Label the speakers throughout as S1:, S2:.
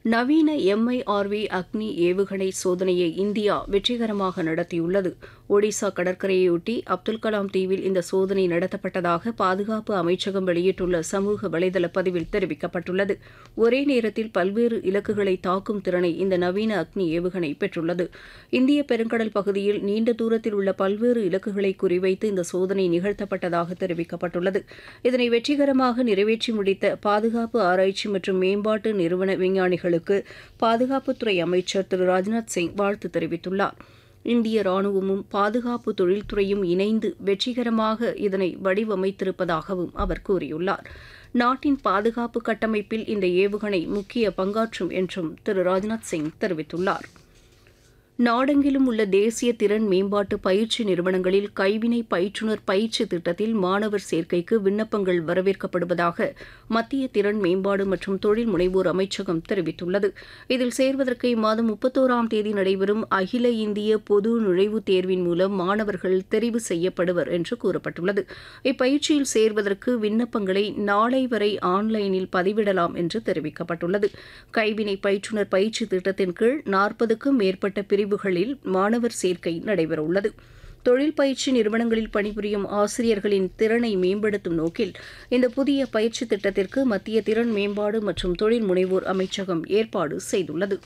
S1: நவீன எம்ஐஆர்வி அக்னி ஏவுகணை சோதனையை இந்தியா வெற்றிகரமாக நடத்தியுள்ளது ஒடிசா கடற்கரையொட்டி அப்துல் கலாம் தீவில் இந்த சோதனை நடத்தப்பட்டதாக பாதுகாப்பு அமைச்சகம் வெளியிட்டுள்ள சமூக வலைதள பதிவில் தெரிவிக்கப்பட்டுள்ளது ஒரே நேரத்தில் பல்வேறு இலக்குகளை தாக்கும் திறனை இந்த நவீன அக்னி ஏவுகணை பெற்றுள்ளது இந்திய பெருங்கடல் பகுதியில் நீண்ட தூரத்தில் உள்ள பல்வேறு இலக்குகளை குறிவைத்து இந்த சோதனை நிகழ்த்தப்பட்டதாக தெரிவிக்கப்பட்டுள்ளது இதனை வெற்றிகரமாக நிறைவேற்றி முடித்த பாதுகாப்பு ஆராய்ச்சி மற்றும் மேம்பாட்டு நிறுவன விஞ்ஞானிகளுக்கு பாதுகாப்புத்துறை அமைச்சர் திரு ராஜ்நாத் சிங் வாழ்த்து தெரிவித்துள்ளார் இந்திய ராணுவமும் பாதுகாப்பு தொழில்துறையும் இணைந்து வெற்றிகரமாக இதனை வடிவமைத்திருப்பதாகவும் அவர் கூறியுள்ளார் நாட்டின் பாதுகாப்பு கட்டமைப்பில் இந்த ஏவுகணை முக்கிய பங்காற்றும் என்றும் திரு ராஜ்நாத் சிங் தெரிவித்துள்ளார் நாடெங்கிலும் உள்ள தேசிய திறன் மேம்பாட்டு பயிற்சி நிறுவனங்களில் கைவினை பயிற்றுநர் பயிற்சி திட்டத்தில் மாணவர் சேர்க்கைக்கு விண்ணப்பங்கள் வரவேற்கப்படுவதாக மத்திய திறன் மேம்பாடு மற்றும் தொழில் முனைவோர் அமைச்சகம் தெரிவித்துள்ளது இதில் சேர்வதற்கு இம்மாதம் முப்பத்தோராம் தேதி நடைபெறும் அகில இந்திய பொது நுழைவுத் தேர்வின் மூலம் மாணவர்கள் தெரிவு செய்யப்படுவர் என்று கூறப்பட்டுள்ளது இப்பயிற்சியில் சேர்வதற்கு விண்ணப்பங்களை நாளை வரை ஆன்லைனில் பதிவிடலாம் என்று தெரிவிக்கப்பட்டுள்ளது கைவினை பயிற்றுநர் பயிற்சி திட்டத்தின் கீழ் நாற்பதுக்கும் மேற்பட்ட பிரிவுகளில் மாணவர் சேர்க்கை நடைபெறவுள்ளது தொழில் பயிற்சி நிறுவனங்களில் பணிபுரியும் ஆசிரியர்களின் திறனை மேம்படுத்தும் நோக்கில் இந்த புதிய பயிற்சி திட்டத்திற்கு மத்திய திறன் மேம்பாடு மற்றும் தொழில் முனைவோர் அமைச்சகம் ஏற்பாடு செய்துள்ளது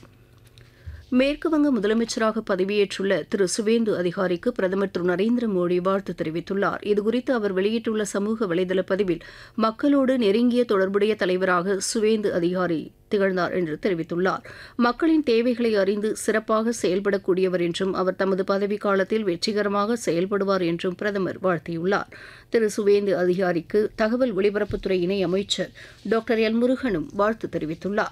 S1: மேற்குவங்க முதலமைச்சராக பதவியேற்றுள்ள திரு சுவேந்து அதிகாரிக்கு பிரதமர் திரு நரேந்திர மோடி வாழ்த்து தெரிவித்துள்ளார் இதுகுறித்து அவர் வெளியிட்டுள்ள சமூக வலைதள பதிவில் மக்களோடு நெருங்கிய தொடர்புடைய தலைவராக சுவேந்து அதிகாரி திகழ்ந்தார் என்று தெரிவித்துள்ளார் மக்களின் தேவைகளை அறிந்து சிறப்பாக செயல்படக்கூடியவர் என்றும் அவர் தமது பதவிக்காலத்தில் வெற்றிகரமாக செயல்படுவார் என்றும் பிரதமர் வாழ்த்தியுள்ளார் திரு சுவேந்து அதிகாரிக்கு தகவல் ஒலிபரப்புத்துறை இணை அமைச்சர் டாக்டர் எல் முருகனும் வாழ்த்து தெரிவித்துள்ளார்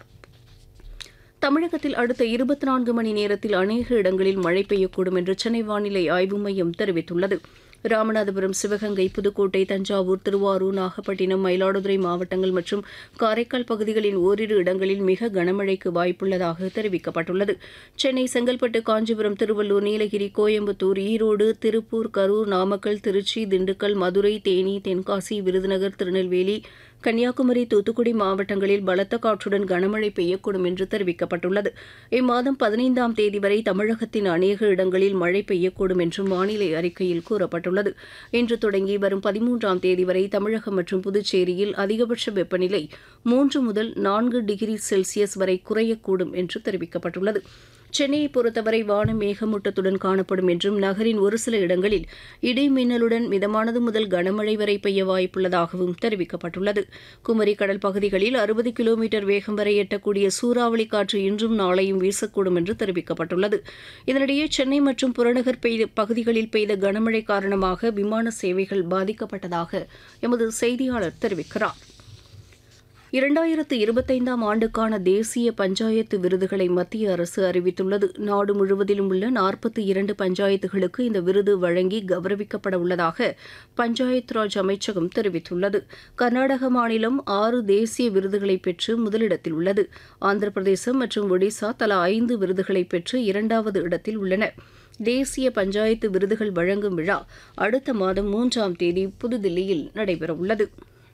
S1: தமிழகத்தில் அடுத்த இருபத்தி நான்கு மணி நேரத்தில் அநேக இடங்களில் மழை பெய்யக்கூடும் என்று சென்னை வானிலை ஆய்வு மையம் தெரிவித்துள்ளது ராமநாதபுரம் சிவகங்கை புதுக்கோட்டை தஞ்சாவூர் திருவாரூர் நாகப்பட்டினம் மயிலாடுதுறை மாவட்டங்கள் மற்றும் காரைக்கால் பகுதிகளின் ஓரிரு இடங்களில் மிக கனமழைக்கு வாய்ப்புள்ளதாக தெரிவிக்கப்பட்டுள்ளது சென்னை செங்கல்பட்டு காஞ்சிபுரம் திருவள்ளூர் நீலகிரி கோயம்புத்தூர் ஈரோடு திருப்பூர் கரூர் நாமக்கல் திருச்சி திண்டுக்கல் மதுரை தேனி தென்காசி விருதுநகர் திருநெல்வேலி கன்னியாகுமரி தூத்துக்குடி மாவட்டங்களில் பலத்த காற்றுடன் கனமழை பெய்யக்கூடும் என்று தெரிவிக்கப்பட்டுள்ளது இம்மாதம் பதினைந்தாம் தேதி வரை தமிழகத்தின் அநேக இடங்களில் மழை பெய்யக்கூடும் என்றும் வானிலை அறிக்கையில் கூறப்பட்டுள்ளது இன்று தொடங்கி வரும் பதிமூன்றாம் தேதி வரை தமிழகம் மற்றும் புதுச்சேரியில் அதிகபட்ச வெப்பநிலை மூன்று முதல் நான்கு டிகிரி செல்சியஸ் வரை குறையக்கூடும் என்று தெரிவிக்கப்பட்டுள்ளது சென்னையை பொறுத்தவரை வானம் மேகமூட்டத்துடன் காணப்படும் என்றும் நகரின் ஒரு சில இடங்களில் இடி மின்னலுடன் மிதமானது முதல் கனமழை வரை பெய்ய வாய்ப்புள்ளதாகவும் தெரிவிக்கப்பட்டுள்ளது குமரி கடல் பகுதிகளில் அறுபது கிலோமீட்டர் வேகம் வரை எட்டக்கூடிய சூறாவளி காற்று இன்றும் நாளையும் வீசக்கூடும் என்று தெரிவிக்கப்பட்டுள்ளது இதனிடையே சென்னை மற்றும் புறநகர் பெய்த பகுதிகளில் பெய்த கனமழை காரணமாக விமான சேவைகள் பாதிக்கப்பட்டதாக எமது செய்தியாளர் தெரிவிக்கிறார் இரண்டாயிரத்து இருபத்தைந்தாம் ஆண்டுக்கான தேசிய பஞ்சாயத்து விருதுகளை மத்திய அரசு அறிவித்துள்ளது நாடு முழுவதிலும் உள்ள நாற்பத்தி இரண்டு பஞ்சாயத்துகளுக்கு இந்த விருது வழங்கி கௌரவிக்கப்பட உள்ளதாக பஞ்சாயத் ராஜ் அமைச்சகம் தெரிவித்துள்ளது கர்நாடக மாநிலம் ஆறு தேசிய விருதுகளை பெற்று முதலிடத்தில் உள்ளது ஆந்திர பிரதேசம் மற்றும் ஒடிசா தலா ஐந்து விருதுகளை பெற்று இரண்டாவது இடத்தில் உள்ளன தேசிய பஞ்சாயத்து விருதுகள் வழங்கும் விழா அடுத்த மாதம் மூன்றாம் தேதி புதுதில்லியில் நடைபெறவுள்ளது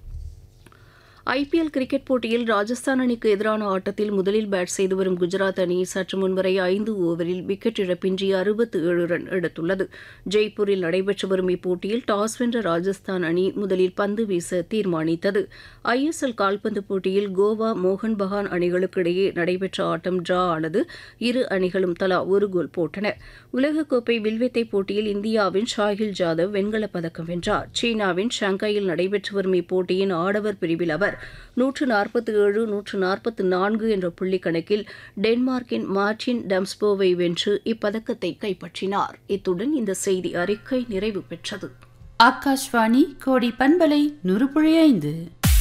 S1: ஐபிஎல் கிரிக்கெட் போட்டியில் ராஜஸ்தான் அணிக்கு எதிரான ஆட்டத்தில் முதலில் பேட் செய்து வரும் குஜராத் அணி சற்று முன்வரை ஐந்து ஓவரில் விக்கெட் இழப்பின்றி அறுபத்து ஏழு ரன் எடுத்துள்ளது ஜெய்ப்பூரில் நடைபெற்று வரும் இப்போட்டியில் டாஸ் வென்ற ராஜஸ்தான் அணி முதலில் பந்து வீச தீர்மானித்தது ஐஎஸ்எல் கால்பந்து போட்டியில் கோவா மோகன் பகான் அணிகளுக்கு இடையே நடைபெற்ற ஆட்டம் டிரா ஆனது இரு அணிகளும் தலா ஒரு கோல் போட்டன உலகக்கோப்பை வில்வித்தை போட்டியில் இந்தியாவின் ஷாஹில் ஜாதவ் வெண்கலப் பதக்கம் வென்றார் சீனாவின் ஷாங்காயில் நடைபெற்று வரும் இப்போட்டியின் ஆடவர் பிரிவில் அவர் நூற்று நாற்பத்தி ஏழு நூற்று நாற்பத்தி நான்கு என்ற புள்ளி கணக்கில் டென்மார்க்கின் மார்டின் டம்ஸ்போவை வென்று இப்பதக்கத்தை கைப்பற்றினார் இத்துடன் இந்த செய்தி அறிக்கை நிறைவு பெற்றது
S2: ஆகாஷ்வாணி கோடி பண்பலை நூறு புள்ளி ஐந்து